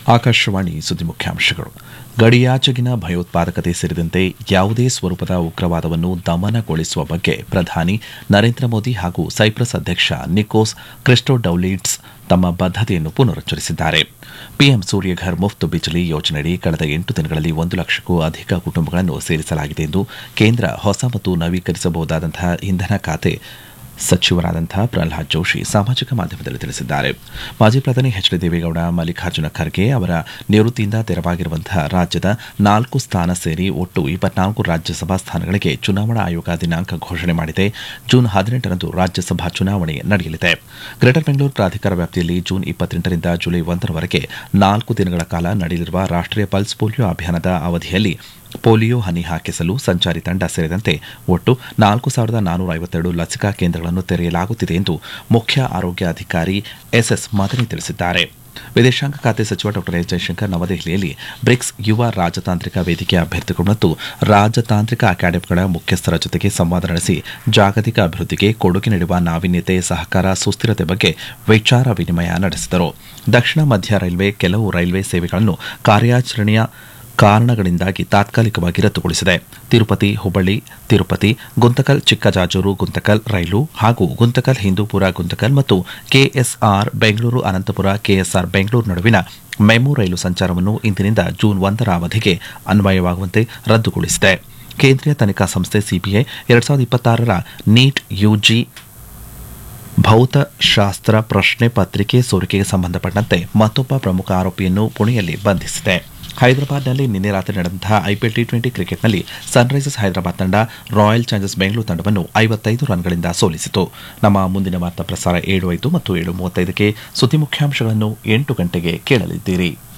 ಆಕಾಶವಾಣಿ ಸುದ್ದಿ ಮುಖ್ಯಾಂಶಗಳು ಗಡಿಯಾಚೆಗಿನ ಭಯೋತ್ಪಾದಕತೆ ಸೇರಿದಂತೆ ಯಾವುದೇ ಸ್ವರೂಪದ ಉಗ್ರವಾದವನ್ನು ದಮನಗೊಳಿಸುವ ಬಗ್ಗೆ ಪ್ರಧಾನಿ ನರೇಂದ್ರ ಮೋದಿ ಹಾಗೂ ಸೈಪ್ರಸ್ ಅಧ್ಯಕ್ಷ ನಿಕೋಸ್ ಕ್ರಿಸ್ಟೋಡೌಲಿಡ್ಸ್ ತಮ್ಮ ಬದ್ಧತೆಯನ್ನು ಪುನರುಚ್ಚರಿಸಿದ್ದಾರೆ ಪಿಎಂ ಸೂರ್ಯಘರ್ ಮುಫ್ತ್ ಬಿಜ್ಲಿ ಯೋಜನೆಯಡಿ ಕಳೆದ ಎಂಟು ದಿನಗಳಲ್ಲಿ ಒಂದು ಲಕ್ಷಕ್ಕೂ ಅಧಿಕ ಕುಟುಂಬಗಳನ್ನು ಸೇರಿಸಲಾಗಿದೆ ಎಂದು ಕೇಂದ್ರ ಹೊಸ ಮತ್ತು ನವೀಕರಿಸಬಹುದಾದಂತಹ ಇಂಧನ ಖಾತೆ ಸಚಿವರಾದಂತಹ ಪ್ರಹ್ಲಾದ್ ಜೋಶಿ ಸಾಮಾಜಿಕ ಮಾಧ್ಯಮದಲ್ಲಿ ತಿಳಿಸಿದ್ದಾರೆ ಮಾಜಿ ಪ್ರಧಾನಿ ಎಚ್ ಡಿ ದೇವೇಗೌಡ ಮಲ್ಲಿಕಾರ್ಜುನ ಖರ್ಗೆ ಅವರ ನಿವೃತ್ತಿಯಿಂದ ತೆರವಾಗಿರುವಂತಹ ರಾಜ್ಯದ ನಾಲ್ಕು ಸ್ಥಾನ ಸೇರಿ ಒಟ್ಟು ಇಪ್ಪತ್ನಾಲ್ಕು ರಾಜ್ಯಸಭಾ ಸ್ಥಾನಗಳಿಗೆ ಚುನಾವಣಾ ಆಯೋಗ ದಿನಾಂಕ ಘೋಷಣೆ ಮಾಡಿದೆ ಜೂನ್ ಹದಿನೆಂಟರಂದು ರಾಜ್ಯಸಭಾ ಚುನಾವಣೆ ನಡೆಯಲಿದೆ ಗ್ರೇಟರ್ ಬೆಂಗಳೂರು ಪ್ರಾಧಿಕಾರ ವ್ಯಾಪ್ತಿಯಲ್ಲಿ ಜೂನ್ ಇಪ್ಪತ್ತೆಂಟರಿಂದ ಜುಲೈ ಒಂದರವರೆಗೆ ನಾಲ್ಕು ದಿನಗಳ ಕಾಲ ನಡೆಯಲಿರುವ ರಾಷ್ಟೀಯ ಪಲ್ಸ್ ಪೋಲಿಯೋ ಅಭಿಯಾನದ ಅವಧಿಯಲ್ಲಿ ಪೋಲಿಯೋ ಹನಿ ಹಾಕಿಸಲು ಸಂಚಾರಿ ತಂಡ ಸೇರಿದಂತೆ ಒಟ್ಟು ನಾಲ್ಕು ಸಾವಿರದ ನಾನೂರ ಐವತ್ತೆರಡು ಲಸಿಕಾ ಕೇಂದ್ರಗಳನ್ನು ತೆರೆಯಲಾಗುತ್ತಿದೆ ಎಂದು ಮುಖ್ಯ ಆರೋಗ್ಯ ಅಧಿಕಾರಿ ಎಸ್ಎಸ್ ಮದನಿ ತಿಳಿಸಿದ್ದಾರೆ ವಿದೇಶಾಂಗ ಖಾತೆ ಸಚಿವ ಡಾ ಎಸ್ ಜಯಶಂಕರ್ ನವದೆಹಲಿಯಲ್ಲಿ ಬ್ರಿಕ್ಸ್ ಯುವ ರಾಜತಾಂತ್ರಿಕ ವೇದಿಕೆ ಅಭ್ಯರ್ಥಿಗಳು ಮತ್ತು ರಾಜತಾಂತ್ರಿಕ ಅಕಾಡೆಮಿಗಳ ಮುಖ್ಯಸ್ಥರ ಜೊತೆಗೆ ಸಂವಾದ ನಡೆಸಿ ಜಾಗತಿಕ ಅಭಿವೃದ್ಧಿಗೆ ಕೊಡುಗೆ ನೀಡುವ ನಾವೀನ್ಯತೆ ಸಹಕಾರ ಸುಸ್ಥಿರತೆ ಬಗ್ಗೆ ವಿಚಾರ ವಿನಿಮಯ ನಡೆಸಿದರು ದಕ್ಷಿಣ ಮಧ್ಯ ರೈಲ್ವೆ ಕೆಲವು ರೈಲ್ವೆ ಸೇವೆಗಳನ್ನು ಕಾರ್ಯಾಚರಣೆಯ ಕಾರಣಗಳಿಂದಾಗಿ ತಾತ್ಕಾಲಿಕವಾಗಿ ರದ್ದುಗೊಳಿಸಿದೆ ತಿರುಪತಿ ಹುಬ್ಬಳ್ಳಿ ತಿರುಪತಿ ಗುಂತಕಲ್ ಚಿಕ್ಕಜಾಜೂರು ಗುಂತಕಲ್ ರೈಲು ಹಾಗೂ ಗುಂತಕಲ್ ಹಿಂದೂಪುರ ಗುಂತಕಲ್ ಮತ್ತು ಕೆಎಸ್ಆರ್ ಬೆಂಗಳೂರು ಅನಂತಪುರ ಕೆಎಸ್ಆರ್ ಬೆಂಗಳೂರು ನಡುವಿನ ಮೆಮು ರೈಲು ಸಂಚಾರವನ್ನು ಇಂದಿನಿಂದ ಜೂನ್ ಒಂದರ ಅವಧಿಗೆ ಅನ್ವಯವಾಗುವಂತೆ ರದ್ದುಗೊಳಿಸಿದೆ ಕೇಂದ್ರೀಯ ತನಿಖಾ ಸಂಸ್ಥೆ ಸಿಬಿಐ ಎರಡ್ ಸಾವಿರದ ಇಪ್ಪತ್ತಾರರ ನೀಟ್ ಯುಜಿ ಭೌತಶಾಸ್ತ್ರ ಪ್ರಶ್ನೆ ಪತ್ರಿಕೆ ಸೋರಿಕೆಗೆ ಸಂಬಂಧಪಟ್ಟಂತೆ ಮತ್ತೊಬ್ಬ ಪ್ರಮುಖ ಆರೋಪಿಯನ್ನು ಪುಣೆಯಲ್ಲಿ ಬಂಧಿಸಿದೆ ಹೈದರಾಬಾದ್ನಲ್ಲಿ ನಿನ್ನೆ ರಾತ್ರಿ ನಡೆದಂತಹ ಐಪಿಎಲ್ ಟಿ ಟ್ವೆಂಟಿ ಕ್ರಿಕೆಟ್ನಲ್ಲಿ ಸನ್ರೈಸರ್ಸ್ ಹೈದರಾಬಾದ್ ತಂಡ ರಾಯಲ್ ಚಾಲೆಂಜರ್ಸ್ ಬೆಂಗಳೂರು ತಂಡವನ್ನು ಐವತ್ತೈದು ರನ್ಗಳಿಂದ ಸೋಲಿಸಿತು ನಮ್ಮ ಮುಂದಿನ ವಾರ್ತಾ ಪ್ರಸಾರ ಏಳು ಐದು ಮತ್ತು ಏಳು ಮೂವತ್ತೈದಕ್ಕೆ ಸುದ್ದಿ ಮುಖ್ಯಾಂಶಗಳನ್ನು ಎಂಟು ಗಂಟೆಗೆ ಕೇಳಲಿದ್ದೀರಿ